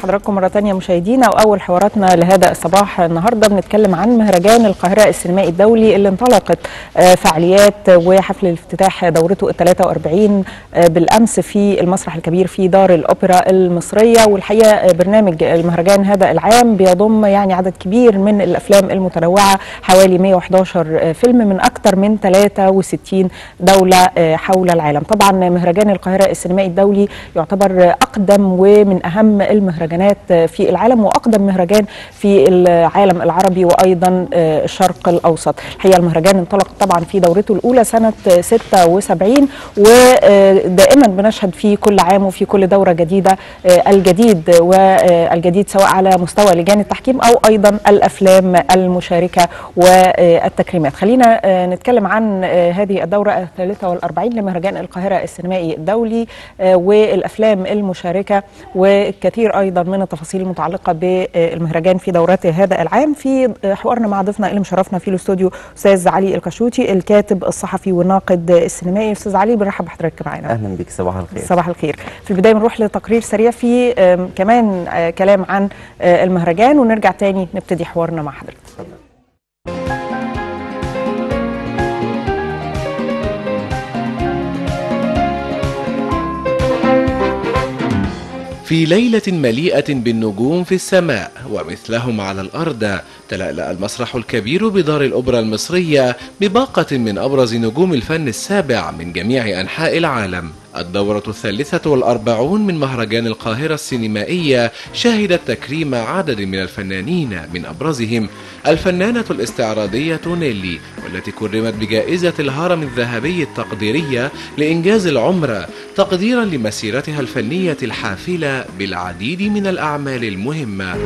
بحضراتكم مرة تانية مشاهدينا وأول حواراتنا لهذا الصباح النهاردة بنتكلم عن مهرجان القاهرة السينمائي الدولي اللي انطلقت فعاليات وحفل الافتتاح دورته ال 43 بالأمس في المسرح الكبير في دار الأوبرا المصرية والحقيقة برنامج المهرجان هذا العام بيضم يعني عدد كبير من الأفلام المتنوعة حوالي 111 فيلم من أكثر من 63 دولة حول العالم طبعا مهرجان القاهرة السينمائي الدولي يعتبر أقدم ومن أهم المهرجانات في العالم وأقدم مهرجان في العالم العربي وأيضا الشرق الأوسط الحقيقة المهرجان انطلق طبعا في دورته الأولى سنة 76 ودائما بنشهد في كل عام وفي كل دورة جديدة الجديد والجديد سواء على مستوى لجان التحكيم أو أيضا الأفلام المشاركة والتكريمات خلينا نتكلم عن هذه الدورة الثالثة والأربعين لمهرجان القاهرة السينمائي الدولي والأفلام المشاركة وكثير أيضا من التفاصيل المتعلقة بالمهرجان في دورته هذا العام في حوارنا مع ضيفنا اللي مشرفنا في الاستوديو أستاذ علي الكشوتي الكاتب الصحفي والناقد السينمائي أستاذ علي بنرحب بحضرتك معانا اهلا بك صباح الخير صباح الخير في البداية بنروح لتقرير سريع في كمان كلام عن المهرجان ونرجع تاني نبتدي حوارنا مع حضرتك في ليلة مليئة بالنجوم في السماء ومثلهم على الأرض تلألأ المسرح الكبير بدار الأوبرا المصرية بباقة من أبرز نجوم الفن السابع من جميع أنحاء العالم الدورة الثالثة والأربعون من مهرجان القاهرة السينمائية شهدت تكريم عدد من الفنانين من أبرزهم الفنانة الاستعراضية نيلي والتي كرمت بجائزة الهرم الذهبي التقديرية لإنجاز العمر تقديرا لمسيرتها الفنية الحافلة بالعديد من الأعمال المهمة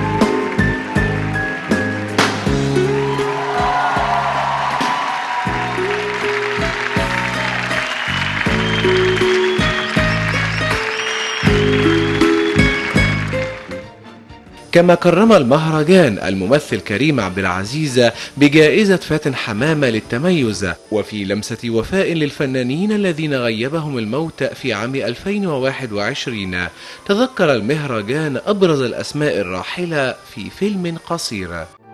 كما كرم المهرجان الممثل كريم عبد العزيز بجائزة فاتن حمامة للتميز وفي لمسة وفاء للفنانين الذين غيبهم الموت في عام 2021 تذكر المهرجان أبرز الأسماء الراحلة في فيلم قصير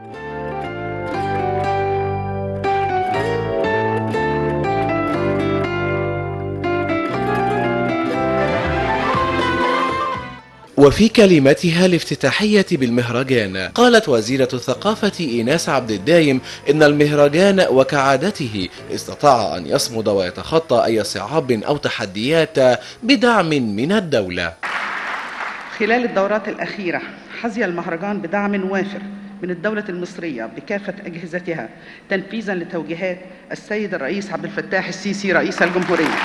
وفي كلمتها الافتتاحية بالمهرجان قالت وزيرة الثقافة إيناس عبد الدايم إن المهرجان وكعادته استطاع أن يصمد ويتخطى أي صعاب أو تحديات بدعم من الدولة خلال الدورات الأخيرة حظي المهرجان بدعم وافر من الدولة المصرية بكافة أجهزتها تنفيذا لتوجيهات السيد الرئيس عبد الفتاح السيسي رئيس الجمهورية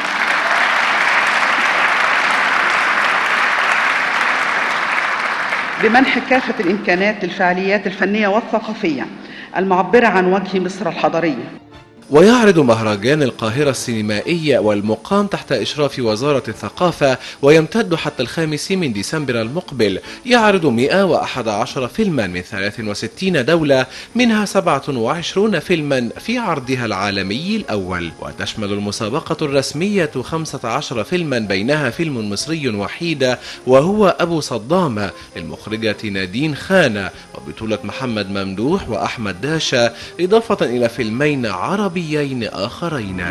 بمنح كافة الإمكانات للفعاليات الفنية والثقافية المعبرة عن وجه مصر الحضرية ويعرض مهرجان القاهرة السينمائي والمقام تحت إشراف وزارة الثقافة ويمتد حتى الخامس من ديسمبر المقبل يعرض 111 فيلما من 63 دولة منها 27 فيلما في عرضها العالمي الأول وتشمل المسابقة الرسمية 15 فيلما بينها فيلم مصري وحيد وهو أبو صدام للمخرجة نادين خان وبطولة محمد ممدوح وأحمد داشا إضافة إلى فيلمين عربي عربيين آخرين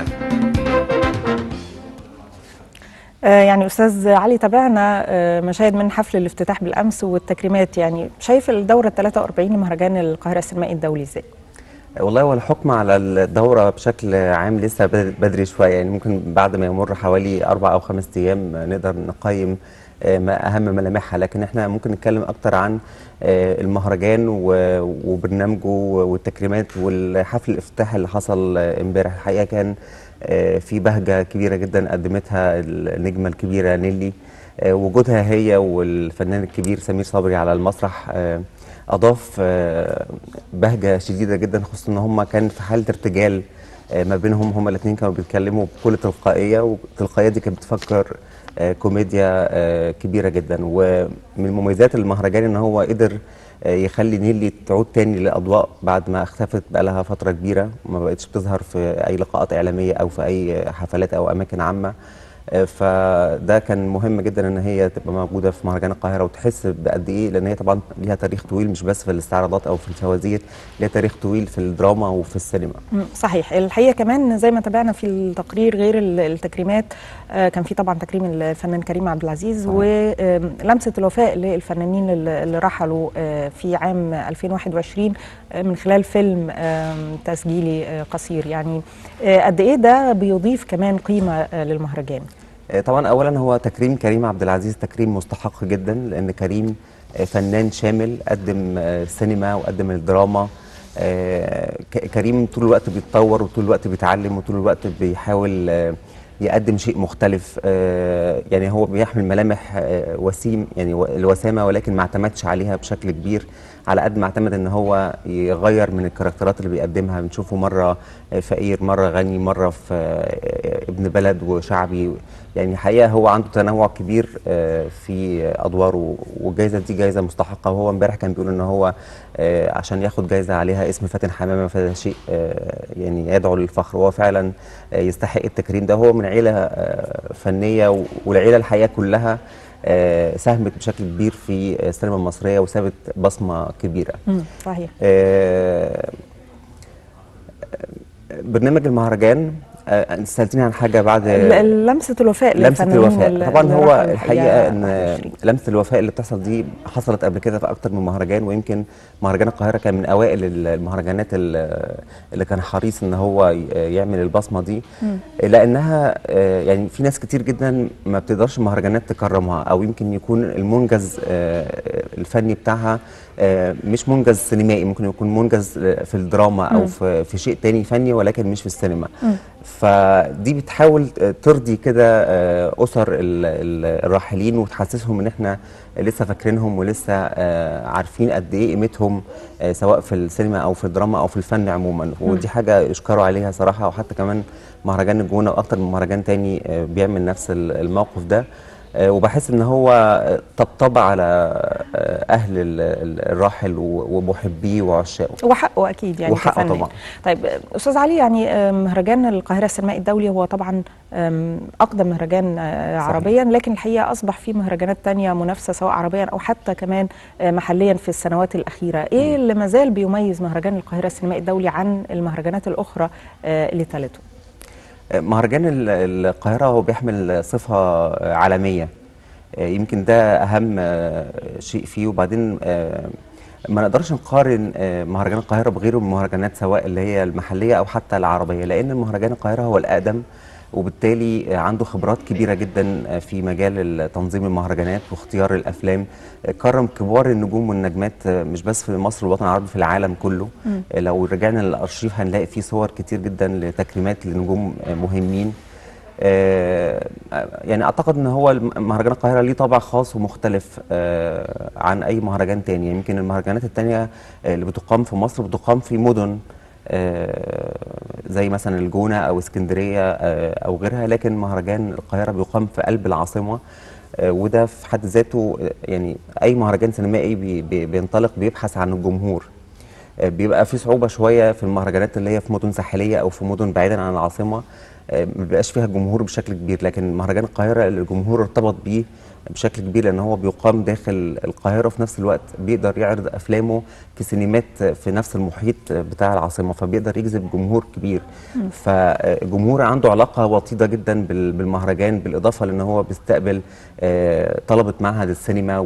يعني استاذ علي تابعنا مشاهد من حفل الافتتاح بالامس والتكريمات يعني شايف الدوره ال 43 لمهرجان القاهره السينمائي الدولي ازاي؟ والله هو الحكم على الدورة بشكل عام لسه بدري شوية يعني ممكن بعد ما يمر حوالي أربع أو خمس أيام نقدر نقيم ما أهم ملامحها لكن احنا ممكن نتكلم أكتر عن المهرجان وبرنامجه والتكريمات والحفل الافتتاح اللي حصل امبارح الحقيقة كان في بهجة كبيرة جدا قدمتها النجمة الكبيرة نيلي وجودها هي والفنان الكبير سمير صبري على المسرح اضاف بهجه شديده جدا خصوصا ان هم كان في حاله ارتجال ما بينهم هم الاثنين كانوا بيتكلموا بكل تلقائيه والتلقائيه دي كانت بتفكر كوميديا كبيره جدا ومن مميزات المهرجان ان هو قدر يخلي نيلي تعود تاني للاضواء بعد ما اختفت بقالها فتره كبيره وما بقتش بتظهر في اي لقاءات اعلاميه او في اي حفلات او اماكن عامه آه، فده كان مهم جدا ان هي تبقى موجوده في مهرجان القاهره وتحس بقد ايه لان هي طبعا ليها تاريخ طويل مش بس في الاستعراضات او في الفوازير ليها تاريخ طويل في الدراما وفي السينما مم، صحيح الحقيقه كمان زي ما تابعنا في التقرير غير ال- التكريمات آه، كان في طبعا تكريم الفنان كريم عبد العزيز صحيح. ولمسه الوفاء للفنانين اللي اللي رحلوا آه، في عام 2021 آه، من خلال فيلم آم، تسجيلي آه، قصير يعني آه، قد ايه ده بيضيف كمان قيمه آه، للمهرجان آه، طبعا اولا هو تكريم كريم عبد العزيز تكريم مستحق جدا لان كريم آه، فنان شامل قدم آه، سينما وقدم الدراما آه، ك- كريم طول الوقت بيتطور وطول الوقت بيتعلم وطول الوقت بيحاول آه، يقدم شيء مختلف آه، يعني هو بيحمل ملامح آه، وسيم يعني و- الوسامه ولكن ما اعتمدش عليها بشكل كبير على قد ما اعتمد ان هو يغير من الكاركترات اللي بيقدمها بنشوفه مره آه، فقير مره غني مره في آه، ابن بلد وشعبي يعني حقيقه هو عنده تنوع كبير آه، في ادواره والجائزه دي جائزه مستحقه وهو امبارح كان بيقول ان هو آه، عشان ياخد جائزه عليها اسم فاتن حمامه فده شيء آه، يعني يدعو للفخر وهو فعلا آه، يستحق التكريم ده هو من عيله آه، فنيه و- والعيله الحقيقه كلها آه، ساهمت بشكل كبير في السينما المصريه وسابت بصمه كبيره مم، صحيح آه، برنامج المهرجان آه، انت سالتني عن حاجه بعد ال- ال- لمسه الوفاء لمسه للفنانين الوفاء اللي- طبعا اللي هو رحلوا الحقيقه ان 21. لمسه الوفاء اللي بتحصل دي حصلت قبل كده في اكتر من مهرجان ويمكن مهرجان القاهره كان من اوائل ال- المهرجانات ال- اللي كان حريص ان هو ي- يعمل البصمه دي لانها آه، يعني في ناس كتير جدا ما بتقدرش المهرجانات تكرمها او يمكن يكون المنجز آه، الفني بتاعها آه، مش منجز سينمائي ممكن يكون منجز في الدراما او في في شيء تاني فني ولكن مش في السينما فدي بتحاول ترضي كده آه، اسر ال- ال- الراحلين وتحسسهم ان احنا لسه فاكرينهم ولسه آه، عارفين قد ايه قيمتهم آه، سواء في السينما او في الدراما او في الفن عموما ودي حاجه يشكروا عليها صراحه وحتى كمان مهرجان الجونه واكتر من مهرجان تاني آه، بيعمل نفس ال- الموقف ده آه، وبحس ان هو طبطب على آه، اهل ال- ال- الراحل و- ومحبيه وعشاقه وحقه اكيد يعني وحقه كفنان. طبعا. طيب استاذ علي يعني آه، مهرجان القاهره السينمائي الدولي هو طبعا آم، اقدم مهرجان آه، صحيح. عربيا لكن الحقيقه اصبح في مهرجانات تانية منافسه سواء عربيا او حتى كمان آه، محليا في السنوات الاخيره ايه اللي ما زال بيميز مهرجان القاهره السينمائي الدولي عن المهرجانات الاخرى آه، اللي تلته مهرجان ال- القاهرة هو بيحمل صفة عالمية يمكن ده أهم شيء فيه وبعدين ما نقدرش نقارن مهرجان القاهرة بغيره من المهرجانات سواء اللي هي المحلية أو حتى العربية لأن مهرجان القاهرة هو الأقدم وبالتالي عنده خبرات كبيرة جدا في مجال تنظيم المهرجانات واختيار الأفلام كرم كبار النجوم والنجمات مش بس في مصر والوطن العربي في العالم كله لو رجعنا للأرشيف هنلاقي فيه صور كتير جدا لتكريمات لنجوم مهمين آه، يعني اعتقد ان هو الم- مهرجان القاهره ليه طابع خاص ومختلف آه، عن اي مهرجان تاني يمكن المهرجانات التانية آه، اللي بتقام في مصر بتقام في مدن آه، زي مثلا الجونه او اسكندريه آه، او غيرها لكن مهرجان القاهره بيقام في قلب العاصمه آه، وده في حد ذاته آه، يعني اي مهرجان سينمائي بي- بي- بينطلق بيبحث عن الجمهور آه، بيبقى في صعوبة شوية في المهرجانات اللي هي في مدن ساحلية أو في مدن بعيدا عن العاصمة آه، ما بيبقاش فيها جمهور بشكل كبير لكن مهرجان القاهرة اللي الجمهور ارتبط بيه بشكل كبير لأن هو بيقام داخل القاهرة وفي نفس الوقت بيقدر يعرض أفلامه في سينمات في نفس المحيط بتاع العاصمة فبيقدر يجذب جمهور كبير فالجمهور عنده علاقة وطيدة جدا بال- بالمهرجان بالإضافة لأن هو بيستقبل آه، طلبة معهد السينما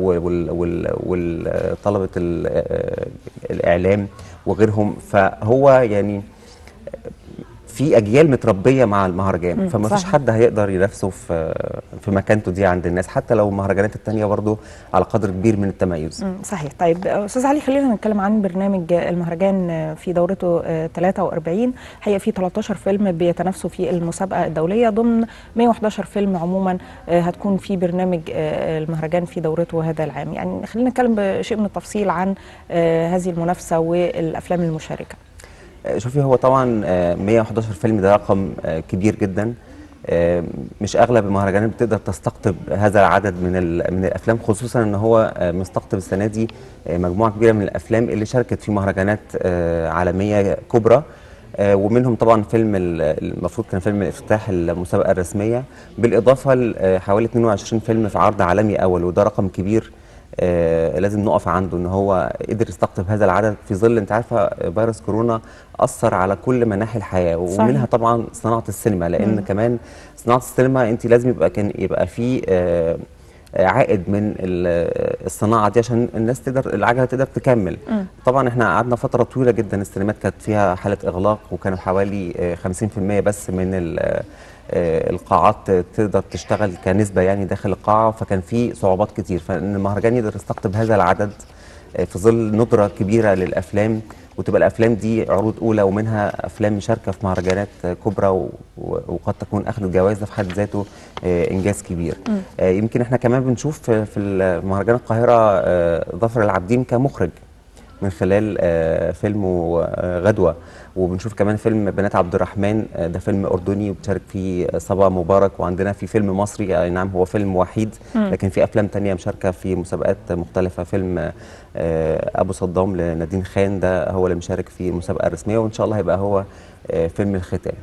وطلبة الإعلام وغيرهم فهو يعني في اجيال متربيه مع المهرجان مم، فما فيش صحيح. حد هيقدر ينافسه في في مكانته دي عند الناس حتى لو المهرجانات التانية برضو على قدر كبير من التميز مم، صحيح طيب استاذ علي خلينا نتكلم عن برنامج المهرجان في دورته آه، 43 هي في 13 فيلم بيتنافسوا في المسابقه الدوليه ضمن 111 فيلم عموما آه، هتكون في برنامج آه، المهرجان في دورته هذا العام يعني خلينا نتكلم بشيء من التفصيل عن آه، هذه المنافسه والافلام المشاركه آه، شوفي هو طبعا آه، 111 فيلم ده رقم آه، كبير جدا آه، مش اغلب المهرجانات بتقدر تستقطب هذا العدد من ال- من الافلام خصوصا ان هو آه، مستقطب السنه دي آه، مجموعه كبيره من الافلام اللي شاركت في مهرجانات آه، عالميه كبرى آه، ومنهم طبعا فيلم ال- المفروض كان فيلم افتتاح المسابقه الرسميه بالاضافه لحوالي 22 فيلم في عرض عالمي اول وده رقم كبير آه، لازم نقف عنده ان هو قدر يستقطب هذا العدد في ظل انت عارفه فيروس كورونا اثر على كل مناحي الحياه صحيح. ومنها طبعا صناعه السينما لان كمان صناعه السينما انت لازم يبقى كان يبقى في آه، آه، عائد من ال- الصناعه دي عشان الناس تقدر العجله تقدر تكمل طبعا احنا قعدنا فتره طويله جدا السينمات كانت فيها حاله اغلاق وكانوا حوالي آه، 50% بس من ال- آه، القاعات تقدر تشتغل كنسبه يعني داخل القاعه فكان في صعوبات كتير فان المهرجان يقدر يستقطب هذا العدد آه، في ظل ندره كبيره للافلام وتبقى الافلام دي عروض اولى ومنها افلام مشاركه في مهرجانات آه، كبرى و- و- وقد تكون اخذت جوائز ده في حد ذاته آه، انجاز كبير آه، يمكن احنا كمان بنشوف في في مهرجان القاهره آه، ظفر العابدين كمخرج من خلال آه، فيلمه آه، غدوة وبنشوف كمان فيلم بنات عبد الرحمن آه، ده فيلم أردني وبتشارك فيه صبا مبارك وعندنا في فيلم مصري أي نعم هو فيلم وحيد لكن في أفلام تانية مشاركة في مسابقات مختلفة فيلم آه، أبو صدام لنادين خان ده هو اللي مشارك في المسابقة الرسمية وإن شاء الله هيبقى هو آه، فيلم الختام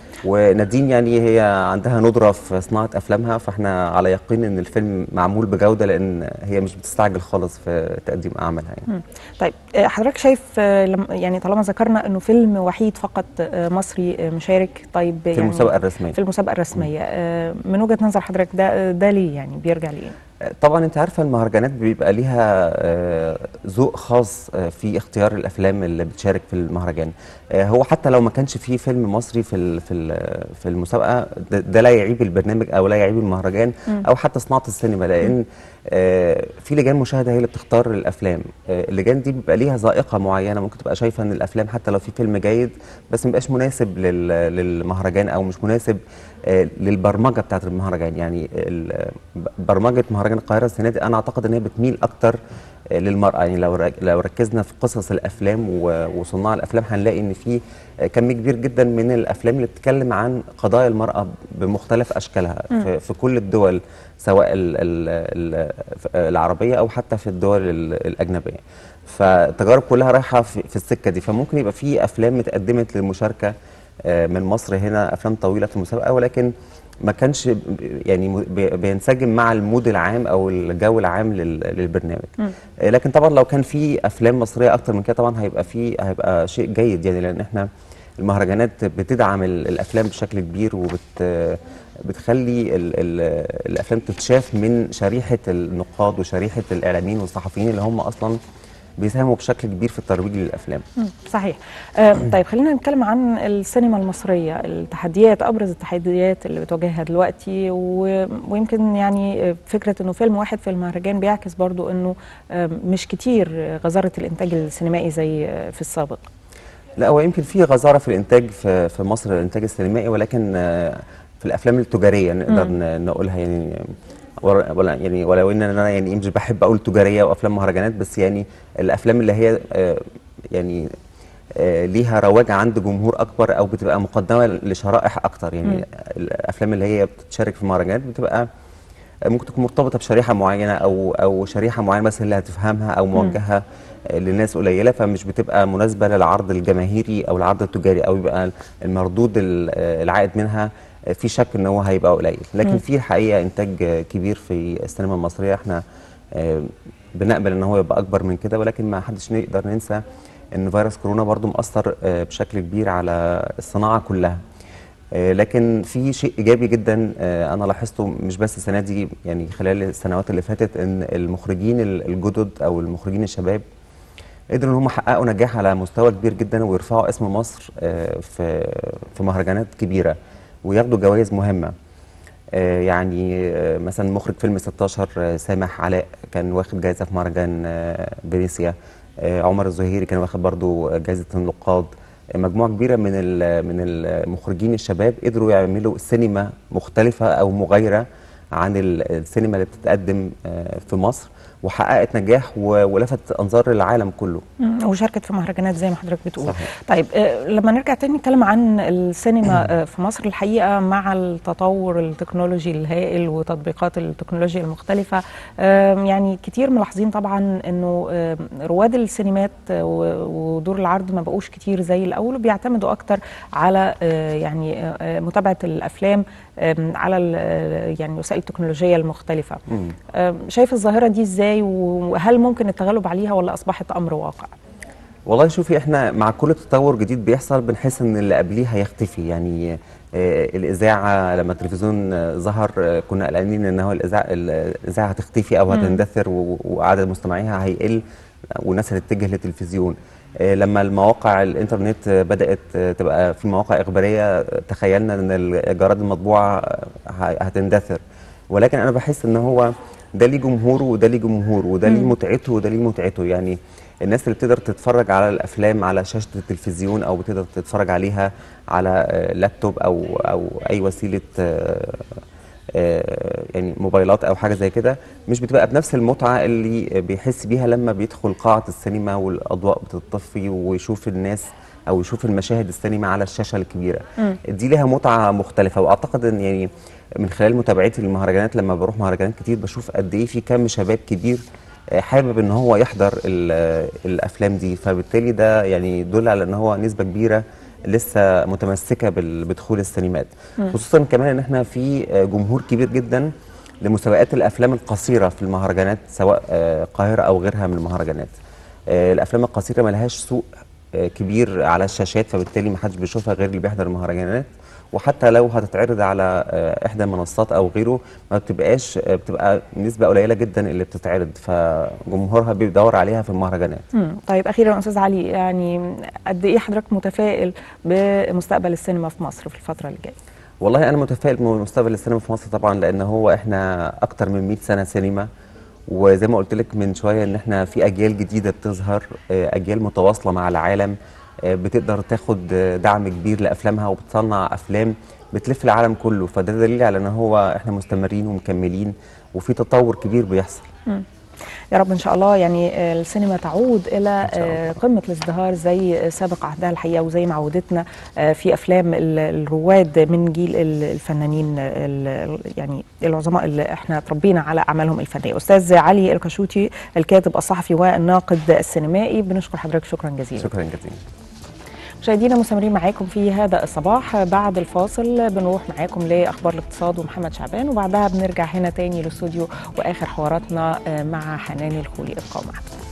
ونادين يعني هي عندها ندرة في صناعة أفلامها فاحنا على يقين إن الفيلم معمول بجودة لأن هي مش بتستعجل خالص في تقديم أعمالها يعني. طيب آه، حضرتك شايف آه، لم- يعني طالما ذكرنا انه فيلم وحيد فقط آه، مصري آه، مشارك طيب في يعني المسابقة الرسمية في المسابقه الرسميه آه، من وجهه نظر حضرتك ده ده ليه يعني بيرجع ليه؟ طبعا انت عارفه المهرجانات بيبقى ليها آه، ذوق خاص آه، في اختيار الافلام اللي بتشارك في المهرجان آه، هو حتى لو ما كانش فيه فيلم مصري في ال- في ال- في المسابقه ده, ده لا يعيب البرنامج او لا يعيب المهرجان او حتى صناعه السينما لان آه، في لجان مشاهده هي اللي بتختار الافلام آه، اللجان دي بيبقى ليها ذائقه معينه ممكن تبقى شايفه ان الافلام حتى لو في فيلم جيد بس ما بيبقاش مناسب لل- للمهرجان او مش مناسب آه، للبرمجه بتاعت المهرجان يعني ال- برمجه مهرجان القاهره السنه دي انا اعتقد ان هي بتميل اكتر آه، للمراه يعني لو رك- لو ركزنا في قصص الافلام و- وصناع الافلام هنلاقي ان في آه، كم كبير جدا من الافلام اللي بتتكلم عن قضايا المراه بمختلف اشكالها في, في كل الدول سواء ال ال ال العربيه او حتى في الدول ال- الاجنبيه فالتجارب كلها رايحه في, في السكه دي فممكن يبقى في افلام اتقدمت للمشاركه آه، من مصر هنا افلام طويله في المسابقه ولكن ما كانش ب- يعني م- بي- بينسجم مع المود العام او الجو العام لل- للبرنامج آه، لكن طبعا لو كان في افلام مصريه اكتر من كده طبعا هيبقى في هيبقى شيء جيد يعني لان احنا المهرجانات بتدعم ال- الافلام بشكل كبير وبت بتخلي ال ال الافلام تتشاف من شريحه النقاد وشريحه الاعلاميين والصحفيين اللي هم اصلا بيساهموا بشكل كبير في الترويج للافلام مم، صحيح آه، طيب خلينا نتكلم عن السينما المصرية التحديات أبرز التحديات اللي بتواجهها دلوقتي و- ويمكن يعني آه، فكرة أنه فيلم واحد في المهرجان بيعكس برضو أنه آه، مش كتير آه، غزارة الإنتاج السينمائي زي آه، في السابق لا هو يمكن في غزاره في الانتاج في في مصر الانتاج السينمائي ولكن آه، في الافلام التجاريه نقدر ن- نقولها يعني ور- ولا يعني ولو ان انا يعني مش بحب اقول تجاريه وافلام مهرجانات بس يعني الافلام اللي هي آه، يعني آه، ليها رواج عند جمهور اكبر او بتبقى مقدمه لشرائح اكتر يعني الافلام اللي هي بتشارك في مهرجانات بتبقى ممكن تكون مرتبطه بشريحه معينه او او شريحه معينه بس اللي هتفهمها او موجهه آه، لناس قليله فمش بتبقى مناسبه للعرض الجماهيري او العرض التجاري او يبقى المردود ال- آه، العائد منها آه، في شك ان هو هيبقى قليل لكن في الحقيقه انتاج آه، كبير في السينما المصريه احنا آه، بنقبل ان هو يبقى اكبر من كده ولكن ما حدش نقدر ننسى ان فيروس كورونا برضو مأثر آه، بشكل كبير على الصناعه كلها آه، لكن في شيء ايجابي جدا آه، انا لاحظته مش بس السنه دي يعني خلال السنوات اللي فاتت ان المخرجين ال- الجدد او المخرجين الشباب قدروا ان هم يحققوا نجاح على مستوى كبير جدا ويرفعوا اسم مصر آه، في في مهرجانات كبيره وياخدوا جوائز مهمه آه، يعني آه، مثلا مخرج فيلم 16 آه، سامح علاء كان واخد جائزه في مهرجان آه، فينيسيا آه، عمر الزهيري كان واخد برضو جائزه النقاد آه، مجموعه كبيره من ال- من المخرجين الشباب قدروا يعملوا سينما مختلفه او مغايره عن ال- السينما اللي بتتقدم آه، في مصر وحققت نجاح و- ولفت انظار العالم كله مم، وشاركت في مهرجانات زي ما حضرتك بتقول صحيح. طيب آه، لما نرجع تاني نتكلم عن السينما آه، في مصر الحقيقه مع التطور التكنولوجي الهائل وتطبيقات التكنولوجيا المختلفه آم، يعني كتير ملاحظين طبعا انه آم، رواد السينمات آه، و- ودور العرض ما بقوش كتير زي الاول وبيعتمدوا اكتر على آه، يعني آه، آه، متابعه الافلام آم، على ال- آه، يعني وسائل التكنولوجيا المختلفه مم. آم، شايف الظاهره دي ازاي وهل ممكن التغلب عليها ولا اصبحت امر واقع والله شوفي احنا مع كل تطور جديد بيحصل بنحس ان اللي قبليه هيختفي يعني آه، الاذاعه لما التلفزيون آه، ظهر آه، كنا قلقانين ان هو الاذاعه الاذاعه هتختفي او هتندثر و- وعدد مستمعيها هيقل والناس هتتجه للتلفزيون آه، لما المواقع الانترنت آه، بدات آه، تبقى في مواقع اخباريه آه، تخيلنا ان الجرائد المطبوعه آه، ه- هتندثر ولكن انا بحس ان هو ده ليه جمهوره وده ليه جمهوره وده ليه متعته وده ليه متعته يعني الناس اللي بتقدر تتفرج على الافلام على شاشه التلفزيون او بتقدر تتفرج عليها على آه، لابتوب او او اي وسيله آه، آه، يعني موبايلات او حاجه زي كده مش بتبقى بنفس المتعه اللي بيحس بيها لما بيدخل قاعه السينما والاضواء بتطفي ويشوف الناس او يشوف المشاهد السينما على الشاشه الكبيره دي ليها متعه مختلفه واعتقد ان يعني من خلال متابعتي للمهرجانات لما بروح مهرجانات كتير بشوف قد ايه في كم شباب كبير آه، حابب ان هو يحضر ال- آه، الافلام دي فبالتالي ده يعني يدل على ان هو نسبه كبيره لسه متمسكه بال- بدخول السينمات خصوصا كمان ان احنا في آه، جمهور كبير جدا لمسابقات الافلام القصيره في المهرجانات سواء آه، القاهره او غيرها من المهرجانات آه، الافلام القصيره ملهاش سوق آه، كبير على الشاشات فبالتالي ما حدش بيشوفها غير اللي بيحضر المهرجانات وحتى لو هتتعرض على آه، احدى المنصات او غيره ما بتبقاش آه، بتبقى نسبه قليله جدا اللي بتتعرض فجمهورها بيدور عليها في المهرجانات مم. طيب اخيرا استاذ علي يعني قد ايه حضرتك متفائل بمستقبل السينما في مصر في الفتره اللي جايه والله انا متفائل بمستقبل السينما في مصر طبعا لان هو احنا اكتر من 100 سنه سينما وزي ما قلت لك من شويه ان احنا في اجيال جديده بتظهر آه، اجيال متواصله مع العالم آه، بتقدر تاخد آه، دعم كبير لافلامها وبتصنع افلام بتلف العالم كله فده دليل على ان هو احنا مستمرين ومكملين وفي تطور كبير بيحصل يا رب ان شاء الله يعني آه، السينما تعود الى شاء الله. آه، قمه الازدهار زي سابق عهدها الحقيقه وزي ما عودتنا آه، في افلام ال- الرواد من جيل ال- الفنانين ال- يعني العظماء اللي احنا تربينا على اعمالهم الفنيه استاذ علي الكشوتي الكاتب الصحفي والناقد السينمائي بنشكر حضرتك شكرا جزيلا شكرا جزيلا مشاهدينا مستمرين معاكم في هذا الصباح بعد الفاصل بنروح معاكم لاخبار الاقتصاد ومحمد شعبان وبعدها بنرجع هنا تاني للاستوديو واخر حواراتنا آه، مع حنان الخولي ابقوا معنا